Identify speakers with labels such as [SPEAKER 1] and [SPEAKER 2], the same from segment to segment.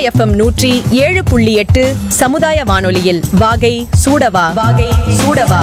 [SPEAKER 1] FM நூற்றி ஏழு புள்ளி எட்டு சமுதாய வானொலியில் வாகை சூடவா வாகை சூடவா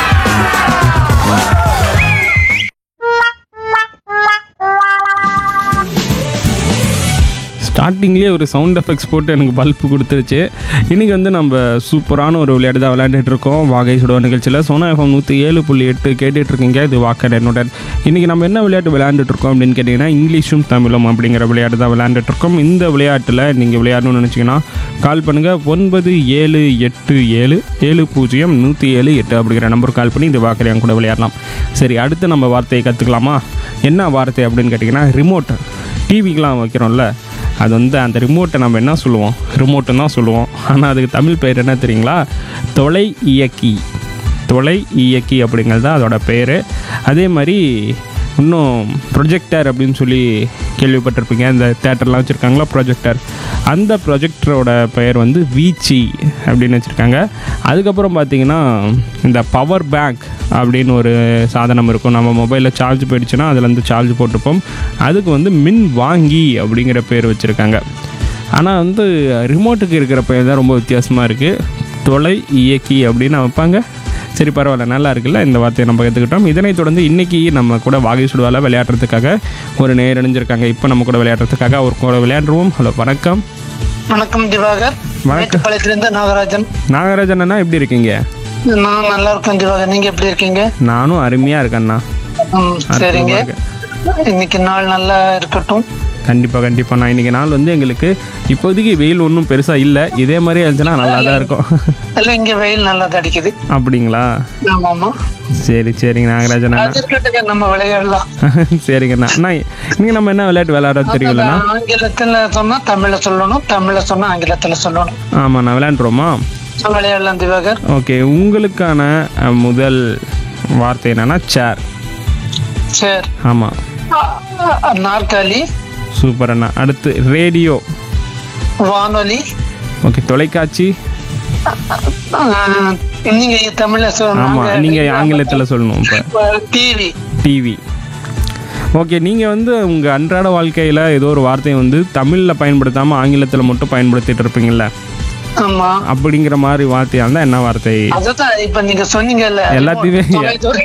[SPEAKER 2] ஸ்டார்டிங்லேயே ஒரு சவுண்ட் எஃபெக்ட்ஸ் போட்டு எனக்கு பல்ப் கொடுத்துருச்சு இன்றைக்கி வந்து நம்ம சூப்பரான ஒரு விளையாட்டு தான் விளையாண்டுட்டு இருக்கோம் வாகை சுடுவ நிகழ்ச்சியில் சோனா எஃப்எம் நூற்றி ஏழு புள்ளி எட்டு கேட்டுட்டு இருக்கீங்க இது வாக்கர் என்னுடன் இன்றைக்கி நம்ம என்ன விளையாட்டு விளையாண்டுட்டு இருக்கோம் அப்படின்னு கேட்டிங்கன்னா இங்கிலீஷும் தமிழும் அப்படிங்கிற விளையாட்டு தான் விளையாண்டுட்டு இருக்கோம் இந்த விளையாட்டில் நீங்கள் விளையாடணும்னு நினச்சிங்கன்னா கால் பண்ணுங்கள் ஒன்பது ஏழு எட்டு ஏழு ஏழு பூஜ்ஜியம் நூற்றி ஏழு எட்டு அப்படிங்கிற நம்பருக்கு கால் பண்ணி இந்த வாக்கரையும் கூட விளையாடலாம் சரி அடுத்து நம்ம வார்த்தையை கற்றுக்கலாமா என்ன வார்த்தை அப்படின்னு கேட்டிங்கன்னா ரிமோட் டிவிக்கெலாம் வைக்கிறோம்ல அது வந்து அந்த ரிமோட்டை நம்ம என்ன சொல்லுவோம் ரிமோட்டுன்னு தான் சொல்லுவோம் ஆனால் அதுக்கு தமிழ் பெயர் என்ன தெரியுங்களா தொலை இயக்கி தொலை இயக்கி அப்படிங்கிறது தான் அதோட பேர் அதே மாதிரி இன்னும் ப்ரொஜெக்டர் அப்படின்னு சொல்லி கேள்விப்பட்டிருப்பீங்க இந்த தேட்டர்லாம் வச்சுருக்காங்களா ப்ரொஜெக்டர் அந்த ப்ரொஜெக்டரோட பெயர் வந்து வீச்சி அப்படின்னு வச்சுருக்காங்க அதுக்கப்புறம் பார்த்தீங்கன்னா இந்த பவர் பேங்க் அப்படின்னு ஒரு சாதனம் இருக்கும் நம்ம மொபைலில் சார்ஜ் போயிடுச்சுன்னா அதுலேருந்து சார்ஜ் போட்டுப்போம் அதுக்கு வந்து மின் வாங்கி அப்படிங்கிற பேர் வச்சுருக்காங்க ஆனால் வந்து ரிமோட்டுக்கு இருக்கிற பெயர் தான் ரொம்ப வித்தியாசமாக இருக்குது தொலை இயக்கி அப்படின்னு வைப்பாங்க சரி பரவாயில்ல நல்லா இருக்குல்ல இந்த வார்த்தையை நம்ம கற்றுக்கிட்டோம் இதனைத் தொடர்ந்து இன்றைக்கி நம்ம கூட வாகை சுடுவால விளையாடுறதுக்காக ஒரு நேர் அணிஞ்சிருக்காங்க இப்போ நம்ம கூட விளையாடுறதுக்காக அவர் கூட விளையாடுவோம் ஹலோ வணக்கம்
[SPEAKER 3] வணக்கம் திவாகர்
[SPEAKER 2] வணக்கம்.
[SPEAKER 3] மேட்டுப்பாளையத்திலிருந்து நாகராஜன்
[SPEAKER 2] நாகராஜன் அண்ணா எப்படி இருக்கீங்க
[SPEAKER 3] நான் நல்லா இருக்கேன் திவாகர் நீங்க எப்படி இருக்கீங்க
[SPEAKER 2] நானும் அருமையாக இருக்கேண்ணா
[SPEAKER 3] ம், சரிங்க
[SPEAKER 2] அற்புதமா
[SPEAKER 3] இன்னைக்கு நாள் நல்லா இருக்கட்டும்
[SPEAKER 2] கண்டிப்பாக கண்டிப்பாக நான் இன்றைக்கி நாள் வந்து எங்களுக்கு இப்போதைக்கு வெயில் ஒன்றும் பெருசாக இல்லை இதே மாதிரி இருந்துச்சுன்னா நல்லா தான் இருக்கும்
[SPEAKER 3] இல்ல இங்க வெயில் நல்லா தான் அடிக்குது
[SPEAKER 2] அப்படிங்களா
[SPEAKER 3] ஆமா ஆமா
[SPEAKER 2] சரி சரிங்க நாகராஜன் அண்ணா
[SPEAKER 3] அது இருக்கட்டுங்க நம்ம விளையாடலாம்
[SPEAKER 2] சரிங்கண்ணா அண்ணா நீங்கள் நம்ம என்ன விளையாட்டு விளையாட தெரியுங்களா
[SPEAKER 3] ஆங்கிலத்துல சொன்னா தமிழ்ல சொல்லணும் தமிழ்ல சொன்னா ஆங்கிலத்துல சொல்லணும்
[SPEAKER 2] ஆமாண்ணா விளையாண்டுருவோமா
[SPEAKER 3] விளையாடலாம் திவாகர்
[SPEAKER 2] ஓகே உங்களுக்கான அஹ், முதல் வார்த்தை என்னன்னா சேர்
[SPEAKER 3] சரி
[SPEAKER 2] ஆமாம்
[SPEAKER 3] அ- அ- நாற்காலி
[SPEAKER 2] சூப்பர் அண்ணா அடுத்து ரேடியோ
[SPEAKER 3] வானொலி
[SPEAKER 2] ஓகே தொலைக்காட்சி
[SPEAKER 3] ஆ, நீங்க தமிழ்ல
[SPEAKER 2] ஆமாம் நீங்கள் ஆங்கிலத்தில் சொல்லணும் இப்போ
[SPEAKER 3] டிவி
[SPEAKER 2] டிவி ஓகே நீங்கள் வந்து உங்கள் அன்றாட வாழ்க்கையில் ஏதோ ஒரு வார்த்தையை வந்து தமிழில் பயன்படுத்தாமல் ஆங்கிலத்தில் மட்டும் பயன்படுத்திட்டு இருப்பீங்கள்ல
[SPEAKER 3] ஆமா
[SPEAKER 2] அப்படிங்கிற மாதிரி வார்த்தையாக இருந்தால் என்ன வார்த்தை
[SPEAKER 3] அதுதான் இப்ப நீங்க சொன்னீங்கல்ல
[SPEAKER 2] எல்லாத்தையுமே
[SPEAKER 3] தொலைதூர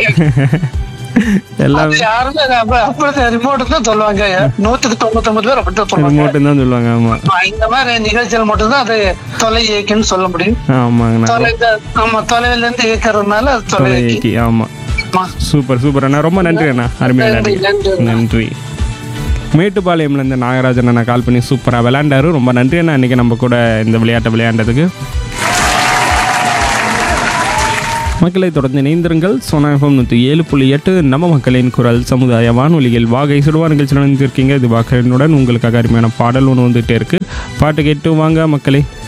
[SPEAKER 2] எல்லாம்
[SPEAKER 3] அது யாருமே அது அப்ப- அப்படிதான் ரிமோட் தான் சொல்லுவாங்க நூத்துக்கு தொண்ணூத்தி ஒன்பது பேர் அப்படித்தான் சொல்லுவாங்க
[SPEAKER 2] மட்டும் தான் சொல்லுவாங்க ஆமாம்
[SPEAKER 3] ஆமா, இந்த மாதிரி நிகழ்ச்சிகள் மட்டும்தான் அது தொலை இயக்கின்னு சொல்ல முடியும்
[SPEAKER 2] ஆமாங்கண்ணா
[SPEAKER 3] தொலை ஆமா தொலைவில் இருந்து இயக்கிறதுனால அது தொலை இயக்கி
[SPEAKER 2] தொலைக்கி ஆமாம்
[SPEAKER 3] ஆமா.
[SPEAKER 2] சூப்பர் சூப்பர் அண்ணா ரொம்ப நன்றி அண்ணா அருமையாக
[SPEAKER 3] நன்றி,
[SPEAKER 2] நன்றி
[SPEAKER 3] நன்றி.
[SPEAKER 2] நன்றி மேட்டுப்பாளையம்லேருந்து நாகராஜன் அண்ணா கால் பண்ணி சூப்பராக விளையாண்டாரு ரொம்ப நன்றி அண்ணா இன்றைக்கி நம்ம கூட இந்த விளையாட்டை விளையாண்டதுக்கு மக்களை தொடர்ந்து இணைந்திருங்கள் சோனா எஃப்எம் நூற்றி ஏழு புள்ளி எட்டு நம்ம மக்களின் குரல் சமுதாய வானொலியில் வாகை சுடுவா நிகழ்ச்சி நடந்திருக்கீங்க இது வாக்கனுடன் உங்களுக்காக அருமையான பாடல் ஒன்று வந்துகிட்டே இருக்குது பாட்டு கேட்டு வாங்க மக்களே